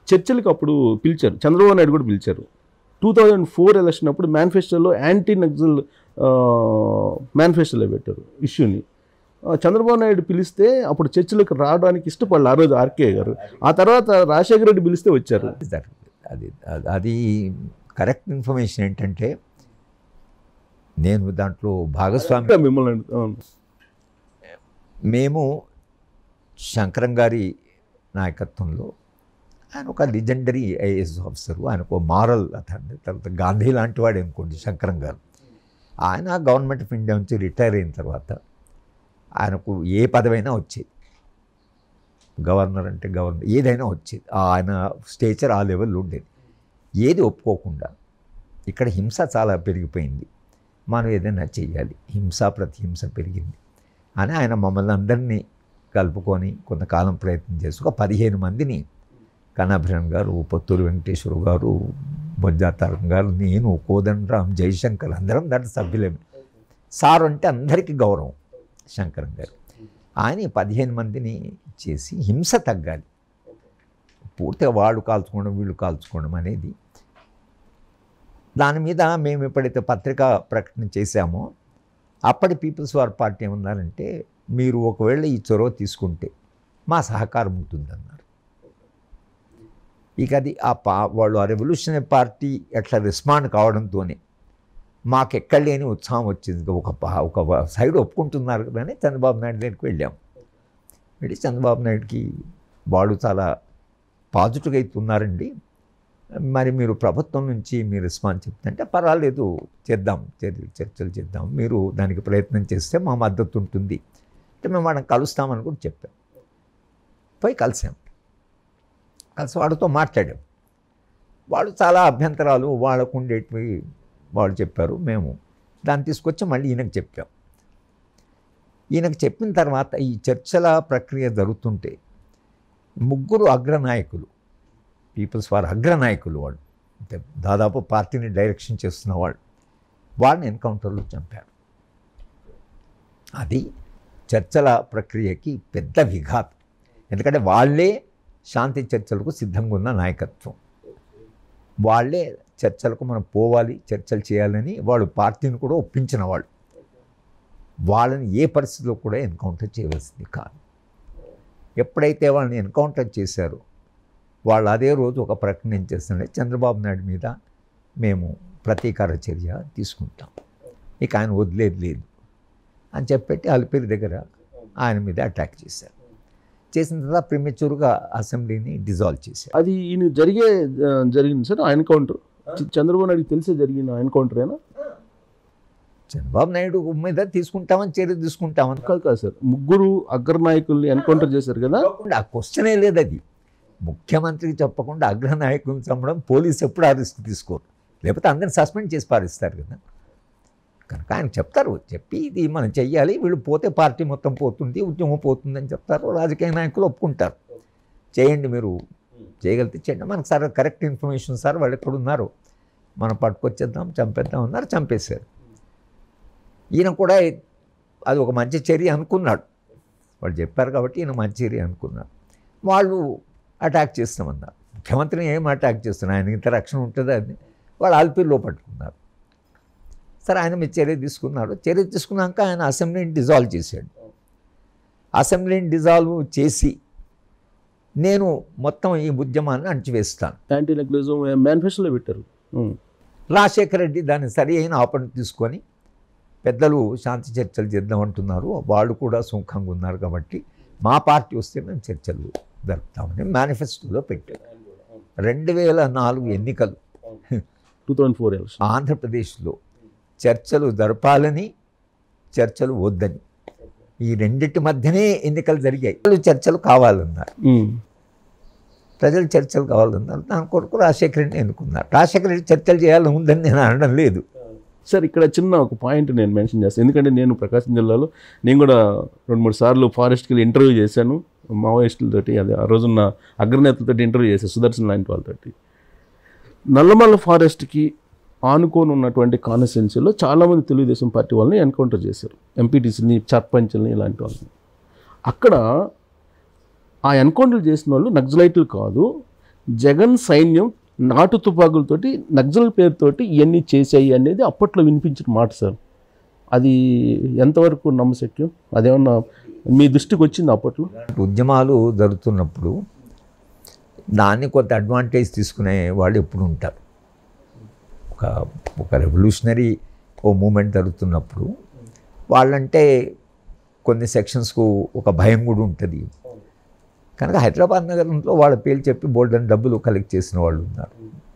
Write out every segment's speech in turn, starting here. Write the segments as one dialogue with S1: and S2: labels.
S1: చర్చలకు అప్పుడు పిలిచారు చంద్రబాబు నాయుడు కూడా పిలిచారు టూ థౌజండ్ ఫోర్ ఎలక్షన్ అప్పుడు మేనిఫెస్టోలో యాంటీ నక్సల్ మేనిఫెస్టోలో పెట్టారు ఇష్యూని ఆ, చంద్రబాబు నాయుడు పిలిస్తే అప్పుడు చర్చలకు రావడానికి ఇష్టపడలేదు ఆ రోజు ఆర్కే గారు ఆ తర్వాత రాజశేఖర రెడ్డి పిలిస్తే వచ్చారు
S2: అది జరగలేదు. అది అది- అది కరెక్ట్ ఇన్ఫర్మేషన్ ఏంటంటే నేను దాంట్లో భాగస్వామి
S1: మిమ్మల్ని అడుగు- అవును.
S2: మేము శంకరం గారి నాయకత్వంలో ఆయన ఒక లిజెండరీ ఐఏఎస్ ఆఫీసరు ఆయన ఒక మారల్ అతన్ని తర్వాత గాంధీ లాంటి వాడు అనుకోండి శంకరం గారు ఆయన గవర్నమెంట్ ఆఫ్ ఇండియా నుంచి రిటైర్ అయిన తర్వాత ఆయనకు ఏ పదవైనా వచ్చేది గవర్నర్ అంటే గవర్నర్ ఏదైనా వచ్చేది ఆయన స్టేచర్ ఆ లెవెల్లో ఉండేది ఏది ఒప్పుకోకుండా ఇక్కడ హింస చాలా పెరిగిపోయింది మనం ఏదైనా చెయ్యాలి హింస ప్రతి హింస పెరిగింది అని ఆయన మమ్మల్ని అందరినీ కలుపుకొని కొంతకాలం ప్రయత్నం చేసి ఒక పదిహేను మందిని కనాభిరణ్ గారు పొత్తూరు వెంకటేశ్వర గారు బొజ్జాతారం గారు నేను కోదండరామ్ జయశంకర్ అందరం దాంట్లో సభ్యులేమే సార్ అంటే అందరికీ గౌరవం శంకరం గారు ఆయన ఈ పదిహేను మందిని చేసి హింస తగ్గాలి పూర్తిగా వాళ్ళు కాల్చుకోవడం వీళ్ళు కాల్చుకోవడం అనేది దాని మీద మేము ఎప్పుడైతే పత్రికా ప్రకటన చేశామో అప్పటి పీపుల్స్ వార్ పార్టీ ఏమన్నారంటే మీరు ఒకవేళ ఈ చొరవ తీసుకుంటే మా సహకారం ఉంటుందన్నారు ఇక అది ఆ పా వాళ్ళు ఆ రెవల్యూషనరీ పార్టీ ఎట్లా రెస్పాండ్ కావడంతోనే మాకు ఎక్కడ లేని ఉత్సాహం వచ్చింది ఒక పా- ఒక సైడ్ ఒప్పుకుంటున్నారు కదా అని చంద్రబాబు నాయుడు దగ్గరికి వెళ్ళాం వెళ్ళి చంద్రబాబు నాయుడుకి వాళ్ళు చాలా పాజిటివ్గా అయితే ఉన్నారండి మరి మీరు ప్రభుత్వం నుంచి మీ రెస్పాన్స్ చెప్తుంటే పర్వాలేదు చేద్దాం చర్యలు చర్చలు చేద్దాం మీరు దానికి ప్రయత్నం చేస్తే మా మద్దతు ఉంటుంది అంటే మేము వాళ్ళని కలుస్తామని కూడా చెప్పాం పోయి కలిసాం కలిసి వాడితో మాట్లాడాం వాళ్ళు చాలా అభ్యంతరాలు వాళ్ళకు ఉండేటివి వాళ్ళు చెప్పారు మేము దాన్ని తీసుకొచ్చి మళ్ళీ ఈయనకు చెప్పాం ఈయనకు చెప్పిన తర్వాత ఈ చర్చల ప్రక్రియ జరుగుతుంటే ముగ్గురు అగ్రనాయకులు పీపుల్స్ వారు అగ్రనాయకులు వాళ్ళు అంటే దాదాపు పార్టీని డైరెక్షన్ చేస్తున్న వాళ్ళు వాళ్ళని ఎన్కౌంటర్లో చంపారు అది చర్చల ప్రక్రియకి పెద్ద విఘాతం ఎందుకంటే వాళ్ళే శాంతి చర్చలకు సిద్ధంగా ఉన్న నాయకత్వం వాళ్ళే చర్చలకు మనం పోవాలి చర్చలు చేయాలని వాళ్ళు పార్టీని కూడా ఒప్పించిన వాళ్ళు వాళ్ళని ఏ పరిస్థితిలో కూడా ఎన్కౌంటర్ చేయవలసింది కాదు ఎప్పుడైతే వాళ్ళని ఎన్కౌంటర్ చేశారో వాళ్ళు అదే రోజు ఒక ప్రకటన ఏం చేస్తుంటే చంద్రబాబు నాయుడు మీద మేము ప్రతీకార చర్య తీసుకుంటాం ఇక ఆయన వదిలేదు లేదు అని చెప్పేసి అలిపిరి దగ్గర ఆయన మీద అటాక్ చేశారు చేసిన తర్వాత ప్రిమెచ్యూర్గా అసెంబ్లీని డిజాల్వ్ చేశారు
S1: అది ఈయన జరిగే ఆ, జరిగింది సార్ ఆ ఎన్కౌంటర్ చ- చంద్రబాబు నాయుడు తెలిసే జరిగిన ఎన్కౌంటర్ అయినా
S2: చంద్రబాబు నాయుడు మీద తీసుకుంటామని చర్య తీసుకుంటామని
S1: కాదు కాదు సార్ ముగ్గురు అగ్రనాయకుల్ని ఎన్కౌంటర్ చేశారు కదా
S2: కాకుండా ఆ క్వశ్చనే లేదు అది ముఖ్యమంత్రికి చెప్పకుండా అగ్రనాయకులను చంపడం పోలీసు ఎప్పుడు ఆ రిస్క్ తీసుకోరు లేకపోతే అందరిని సస్పెండ్ చేసి పారిస్తారు కదా కనుక ఆయన చెప్తారు చెప్పి ఇది మనం చెయ్యాలి వీళ్ళు పోతే పార్టీ మొత్తం పోతుంది ఉద్యమం పోతుందని చెప్తారు రాజకీయ నాయకులు ఒప్పుకుంటారు చేయండి మీరు చేయగలిగితే చేయండి మనకు సార్ కరెక్ట్ ఇన్ఫర్మేషన్ సార్ వాళ్ళు ఎక్కడ ఉన్నారు మనం పట్టుకొచ్చేద్దాం చంపేద్దాం అన్నారు చంపేశారు ఈయన కూడా అది ఒక మంచి చర్య అనుకున్నాడు వాళ్ళు చెప్పారు కాబట్టి ఈయన మంచి చర్య అనుకున్నాడు వాళ్ళు అటాక్ చేస్తామన్నారు ముఖ్యమంత్రిని ఏం అటాక్ చేస్తున్నారు ఆయన ఇంత రక్షణ ఉంటుంది అది వాళ్ళు ఆల్పీలో పట్టుకున్నారు సరే ఆయన మీద చర్య తీసుకున్నాడు చర్య తీసుకున్నాక ఆయన అసెంబ్లీని డిజాల్వ్ చేశాడు అసెంబ్లీని డిజాల్వ్ చేసి నేను మొత్తం ఈ ఉద్యమాన్ని అణచివేస్తాను
S1: యాంటీ నెక్లెజం మేనిఫెస్టోలో పెట్టారు ఉం.
S2: రాజశేఖర రెడ్డి దాన్ని సరి అయిన ఆపణ తీసుకొని పెద్దలు శాంతి చర్చలు చేద్దామంటున్నారు వాళ్ళు కూడా సుఖంగా ఉన్నారు కాబట్టి మా పార్టీ వస్తే మేము చర్చలు జరుపుతామని మేనిఫెస్టోలో పెట్టారు రెండు వేల నాలుగు ఎన్నికలు
S1: టూ థౌజండ్ ఫోర్ ఎలక్షన్
S2: ఆంధ్రప్రదేశ్లో చర్చలు జరపాలని చర్చలు వద్దని ఈ రెండింటి మధ్యనే ఎన్నికలు జరిగాయి వాళ్ళు చర్చలు కావాలన్నారు ప్రజలు చర్చలు కావాలన్నారు దాని కొరకు రాజశేఖర రెడ్డిని ఎన్నుకున్నారు రాజశేఖర రెడ్డి చర్చలు చేయాలని ఉందని నేను అనడం లేదు
S1: సార్ ఇక్కడ చిన్న ఒక పాయింట్ నేను మెన్షన్ చేస్తాను ఎందుకంటే నేను ప్రకాశం జిల్లాలో నేను కూడా రెండు మూడు సార్లు ఫారెస్ట్కి వెళ్ళి ఇంటర్వ్యూ చేశాను మావోయిస్టులతోటి అదే ఆ రోజున్న అగ్రనేతలతో ఇంటర్వ్యూ చేశాను సుదర్శన్ లాంటి వాళ్ళతోటి నల్లమల్ల ఫారెస్ట్కి ఆనుకొని ఉన్నటువంటి కాన్స్టిట్యున్సీలో చాలామంది తెలుగుదేశం పార్టీ వాళ్ళని ఎన్కౌంటర్ చేశారు ఎంపీటీసీని సర్పంచ్ని ఇలాంటి వాళ్ళని అక్కడ ఆ ఎన్కౌంటర్ చేసిన వాళ్ళు నక్సలైట్లు కాదు జగన్ సైన్యం నాటు తుపాకులతోటి నక్సల్ పేరుతోటి ఇవన్నీ చేసాయి అనేది అప్పట్లో వినిపించిన మాట సార్ అది ఎంతవరకు నమ్మశక్యం అదేమన్నా మీ దృష్టికి వచ్చింది అప్పట్లో
S2: ఇలాంటి ఉద్యమాలు జరుగుతున్నప్పుడు దాన్ని కొంత అడ్వాంటేజ్ తీసుకునే వాళ్ళు ఎప్పుడు ఉంటారు ఒక ఒక రెవల్యూషనరీ ఓ మూమెంట్ జరుగుతున్నప్పుడు వాళ్ళంటే కొన్ని సెక్షన్స్కు ఒక భయం కూడా ఉంటుంది కనుక హైదరాబాద్ నగరంలో వాళ్ళ పేర్లు చెప్పి బోల్డ్ అని డబ్బులు కలెక్ట్ చేసిన వాళ్ళు ఉన్నారు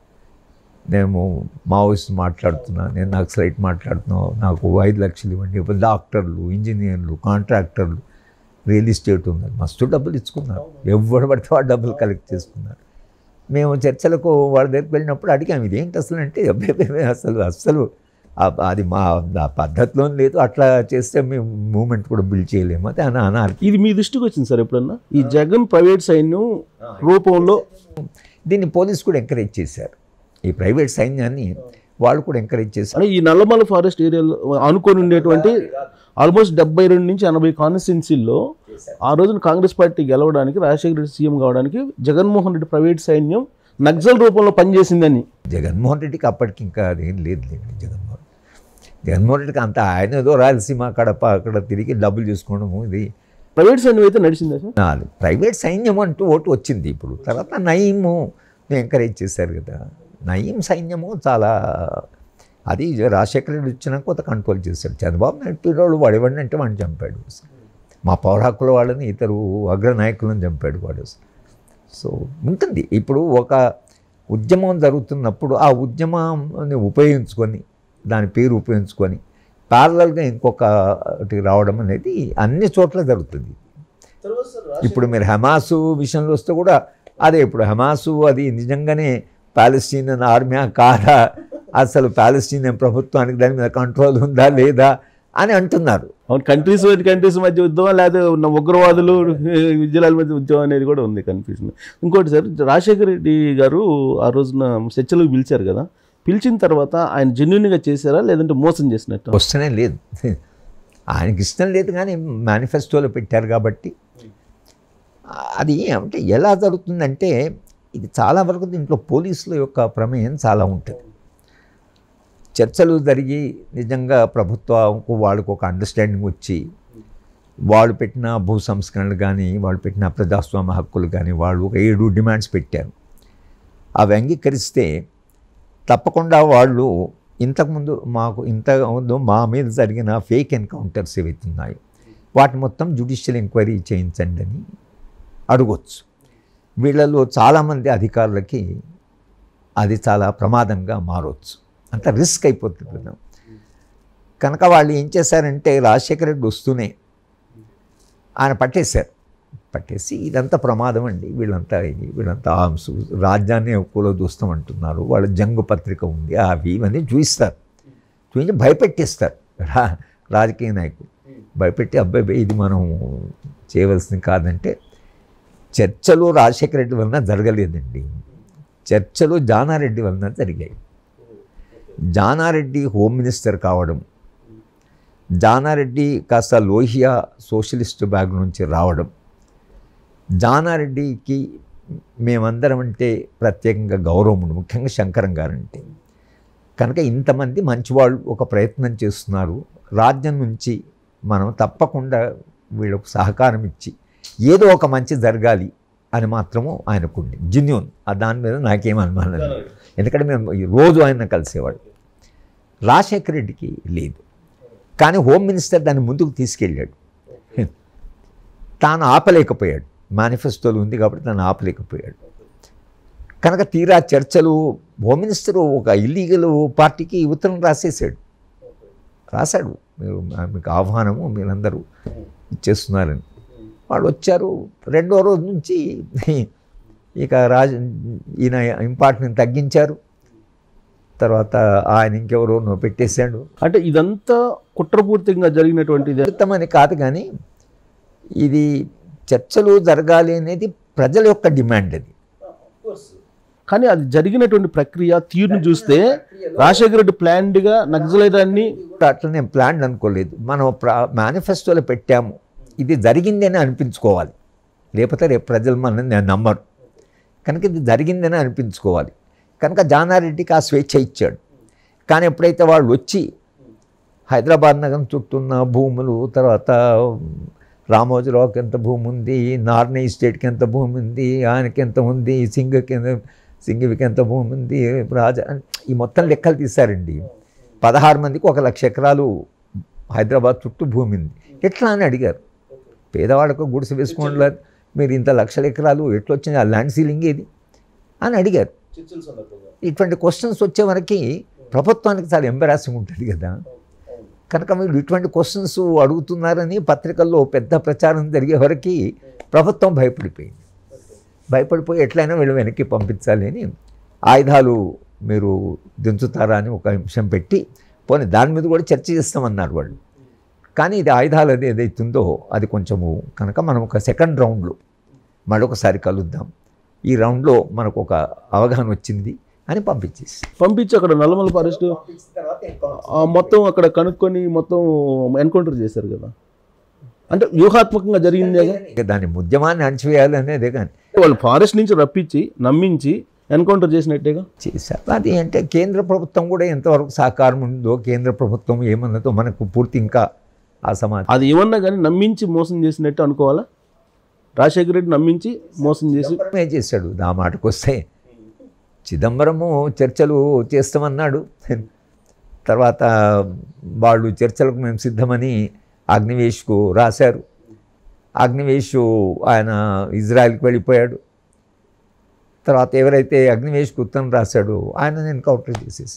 S2: నేను మావోయిస్ట్ మాట్లాడుతున్నా నేను నక్సలైట్ మాట్లాడుతున్నా నాకు ఐదు లక్షలు ఇవ్వండి ఇప్పుడు డాక్టర్లు ఇంజనీర్లు కాంట్రాక్టర్లు రియల్ ఎస్టేట్ ఉన్నారు మస్తు డబ్బులు ఇచ్చుకున్నారు ఎవరు పడితే వాడు డబ్బులు కలెక్ట్ చేసుకున్నారు మేము చర్చలకు వాళ్ళ దగ్గరికి వెళ్ళినప్పుడు అడిగాము ఇదేంటి అసలు అంటే అబ్బాయి అసలు అస్సలు ఆ- అది మా ఆ పద్ధతిలో లేదు అట్లా చేస్తే మేము మూమెంట్ కూడా బిల్డ్ చేయలేము అది అని అన్నారు
S1: ఇది మీ దృష్టికి వచ్చింది సార్ ఎప్పుడన్నా ఈ జగన్ ప్రైవేట్ సైన్యం రూపంలో
S2: దీన్ని పోలీస్ కూడా ఎంకరేజ్ చేశారు ఈ ప్రైవేట్ సైన్యాన్ని వాళ్ళు కూడా ఎంకరేజ్ చేశారు
S1: అంటే ఈ నల్లమల ఫారెస్ట్ ఏరియాలో అనుకొని ఉండేటువంటి ఆల్మోస్ట్ డెబ్బై రెండు నుంచి ఎనభై కాన్స్టిట్యున్సీల్లో ఆ రోజున కాంగ్రెస్ పార్టీ గెలవడానికి రాజశేఖర రెడ్డి సీఎం కావడానికి జగన్మోహన్ రెడ్డి ప్రైవేట్ సైన్యం నక్సల్ రూపంలో పనిచేసిందని
S2: జగన్మోహన్ రెడ్డికి అప్పటికి ఇంకా అదేం లేదు లేండి జగన్మోహన్ జగన్మోహన్ రెడ్డికి అంత ఆయన ఏదో రాయలసీమ కడప అక్కడ తిరిగి డబ్బులు చేసుకోవడము ఇది
S1: ప్రైవేట్ సైన్యం అయితే నడిచిందా సార్
S2: నాలుగు ప్రైవేట్ సైన్యం అంటూ ఓటు వచ్చింది ఇప్పుడు తర్వాత నయీము ఎంకరేజ్ చేశారు కదా నయీం సైన్యము చాలా అది రాజశేఖర రెడ్డి వచ్చినాక కొంత కంట్రోల్ చేశాడు చంద్రబాబు నాయుడు పీరియడ్ వాడు ఎవరిని అంటే వాడిని చంపాడు మా పౌరాకుల వాళ్ళని ఇతరు అగ్రనాయకులను చంపాడు వాడు సో ఉంటుంది ఇప్పుడు ఒక ఉద్యమం జరుగుతున్నప్పుడు ఆ ఉద్యమాన్ని ఉపయోగించుకొని దాని పేరు ఉపయోగించుకొని ప్యారలల్గా ఇంకొకటి రావడం అనేది అన్ని చోట్ల జరుగుతుంది ఇప్పుడు మీరు హమాసు విషయంలో వస్తే కూడా అదే ఇప్పుడు హమాసు అది నిజంగానే పాలస్తీనియన్ ఆర్మీ కాదా అసలు పాలస్తీనియన్ ప్రభుత్వానికి దాని మీద కంట్రోల్ ఉందా లేదా అని అంటున్నారు
S1: అవును కంట్రీస్ కంట్రీస్ మధ్య ఉద్యమం లేదా ఉన్న ఉగ్రవాదులు విద్యలాల మధ్య ఉద్యమం అనేది కూడా ఉంది కన్ఫ్యూజన్ ఇంకోటి సార్ రాజశేఖర రెడ్డి గారు ఆ రోజున చర్చలకు పిలిచారు కదా పిలిచిన తర్వాత ఆయన జెన్యున్గా చేశారా లేదంటే మోసం చేసినట్టు
S2: వస్తూనే లేదు ఆయనకి ఇష్టం లేదు కానీ మేనిఫెస్టోలో పెట్టారు కాబట్టి అది అంటే ఎలా జరుగుతుందంటే ఇది చాలా వరకు దీంట్లో పోలీసుల యొక్క ప్రమేయం చాలా ఉంటుంది చర్చలు జరిగి నిజంగా ప్రభుత్వంకు వాళ్ళకు ఒక అండర్స్టాండింగ్ వచ్చి వాళ్ళు పెట్టిన భూ సంస్కరణలు కానీ వాళ్ళు పెట్టిన ప్రజాస్వామ్య హక్కులు కానీ వాళ్ళు ఒక ఏడు డిమాండ్స్ పెట్టారు అవి అంగీకరిస్తే తప్పకుండా వాళ్ళు ఇంతకుముందు మాకు ఇంతకుముందు మా మీద జరిగిన ఫేక్ ఎన్కౌంటర్స్ ఏవైతే ఉన్నాయో వాటి మొత్తం జ్యుడిషియల్ ఎంక్వైరీ చేయించండి అని అడగొచ్చు వీళ్ళలో చాలామంది అధికారులకి అది చాలా ప్రమాదంగా మారవచ్చు అంత రిస్క్ అయిపోతుంది కదా. కనుక వాళ్ళు ఏం చేశారంటే రాజశేఖర రెడ్డి వస్తూనే ఆయన పట్టేశారు పట్టేసి ఇదంతా ప్రమాదం అండి వీళ్ళంతా ఇది వీళ్ళంతా ఆర్మ్స్ రాజ్యాన్ని కూలదూస్తాం అంటున్నారు వాళ్ళ జంగు పత్రిక ఉంది అవి ఇవన్నీ చూపిస్తారు చూపించి భయపెట్టిస్తారు రా రాజకీయ నాయకులు భయపెట్టి అబ్బాయి బే, ఇది మనం చేయవలసింది కాదంటే చర్చలు రాజశేఖర రెడ్డి వలన జరగలేదండి చర్చలు జానారెడ్డి వలన జరిగాయి జానారెడ్డి హోమ్ మినిస్టర్ కావడం జానారెడ్డి కాస్త లోహియా సోషలిస్ట్ బ్యాగ్ నుంచి రావడం జానారెడ్డికి మేమందరం అంటే ప్రత్యేకంగా గౌరవం ఉంది ముఖ్యంగా శంకరం గారంటే కనుక ఇంతమంది మంచివాళ్ళు ఒక ప్రయత్నం చేస్తున్నారు రాజ్యం నుంచి మనం తప్పకుండా వీళ్ళకు సహకారం ఇచ్చి ఏదో ఒక మంచి జరగాలి అని మాత్రము ఆయనకుంది జెన్యూన్ ఆ దాని మీద నాకేం అనుమానం లేదు ఎందుకంటే మేము ఈ రోజు ఆయన కలిసేవాడు రాజశేఖర రెడ్డికి లేదు కానీ హోమ్ మినిస్టర్ దాన్ని ముందుకు తీసుకెళ్ళాడు తాను ఆపలేకపోయాడు మేనిఫెస్టోలు ఉంది కాబట్టి తాను ఆపలేకపోయాడు కనుక తీరా చర్చలు హోమ్ మినిస్టర్ ఒక ఇల్లీగల్ పార్టీకి ఉత్తరం రాసేసాడు రాశాడు మీరు మీకు ఆహ్వానము మీరందరూ ఇచ్చేస్తున్నారని వాళ్ళు వచ్చారు రెండో రోజు నుంచి ఇక రాజ ఈయన ఇంపార్టెంట్ తగ్గించారు తర్వాత ఆయన ఇంకెవరో పెట్టేశాడు
S1: అంటే ఇదంతా కుట్రపూర్తిగా జరిగినటువంటిది
S2: అద్భుతమని కాదు కానీ ఇది చర్చలు జరగాలి అనేది ప్రజల యొక్క డిమాండ్ అది
S1: కానీ అది జరిగినటువంటి ప్రక్రియ తీరును చూస్తే రాజశేఖర రెడ్డి ప్లాన్డ్గా నక్సలైదాన్ని
S2: అట్లా నేను ప్లాన్ అనుకోలేదు మనం ప్రా మేనిఫెస్టోలో పెట్టాము ఇది జరిగింది అని అనిపించుకోవాలి లేకపోతే రేపు ప్రజలు మనం నేను నమ్మరు కనుక ఇది జరిగిందని అనిపించుకోవాలి కనుక జానారెడ్డికి ఆ స్వేచ్ఛ ఇచ్చాడు కానీ ఎప్పుడైతే వాళ్ళు వచ్చి హైదరాబాద్ నగరం చుట్టూ ఉన్న భూములు తర్వాత రామోజీరావుకి ఎంత భూమి ఉంది నార్నే స్టేట్కి ఎంత భూమి ఉంది ఆయనకి ఎంత ఉంది సింగకి ఎంత సింగివికి ఎంత భూమి ఉంది రాజా ఈ మొత్తం లెక్కలు తీశారండి పదహారు మందికి ఒక లక్ష ఎకరాలు హైదరాబాద్ చుట్టూ భూమి ఉంది ఎట్లా అని అడిగారు పేదవాళ్ళకు గుడిసె వేసుకోండి మీరు ఇంత లక్షల ఎకరాలు ఎట్లా వచ్చింది ఆ ల్యాండ్ సీలింగ్ ఏది అని అడిగారు ఇటువంటి క్వశ్చన్స్ వచ్చే వరకు ప్రభుత్వానికి చాలా ఎంబరాసింగ్ ఉంటుంది కదా కనుక మీరు ఇటువంటి క్వశ్చన్స్ అడుగుతున్నారని పత్రికల్లో పెద్ద ప్రచారం జరిగే వరకు ప్రభుత్వం భయపడిపోయింది భయపడిపోయి ఎట్లయినా వీళ్ళు వెనక్కి పంపించాలి అని ఆయుధాలు మీరు దించుతారా అని ఒక అంశం పెట్టి పోనీ దాని మీద కూడా చర్చ చేస్తామన్నారు వాళ్ళు కానీ ఇది ఆయుధాలు అది ఏదైతుందో అది కొంచెము కనుక మనం ఒక సెకండ్ రౌండ్లో మరొకసారి కలుద్దాం ఈ రౌండ్లో మనకు ఒక అవగాహన వచ్చింది అని పంపించేసి
S1: పంపించి అక్కడ నల్లమల ఫారెస్ట్ ఆ మొత్తం అక్కడ కనుక్కొని మొత్తం ఎన్కౌంటర్ చేశారు కదా అంటే వ్యూహాత్మకంగా జరిగిందే
S2: ఇక దాని ఉద్యమాన్ని అణచివేయాలి అనేదే కానీ
S1: వాళ్ళు ఫారెస్ట్ నుంచి రప్పించి నమ్మించి ఎన్కౌంటర్ చేసినట్టేగా
S2: చేశారు అది అంటే కేంద్ర ప్రభుత్వం కూడా ఎంతవరకు సహకారం ఉందో కేంద్ర ప్రభుత్వం ఏమన్నదో మనకు పూర్తి ఇంకా ఆ సమాచారం
S1: అది ఏమన్నా కానీ నమ్మించి మోసం చేసినట్టు అనుకోవాలా రాజశేఖర రెడ్డి నమ్మించి మోసం చేసి
S2: చిదంబరమే చేశాడు ఆ మాటకు వస్తే చిదంబరము చర్చలు చేస్తామన్నాడు తర్వాత వాళ్ళు చర్చలకు మేము సిద్ధమని అగ్నివేష్కు రాశారు అగ్నివేష్ ఆయన ఇజ్రాయెల్కి వెళ్ళిపోయాడు తర్వాత ఎవరైతే అగ్నివేష్కు ఉత్తరం రాశాడో ఆయన ఎన్కౌంటర్ చేసేసి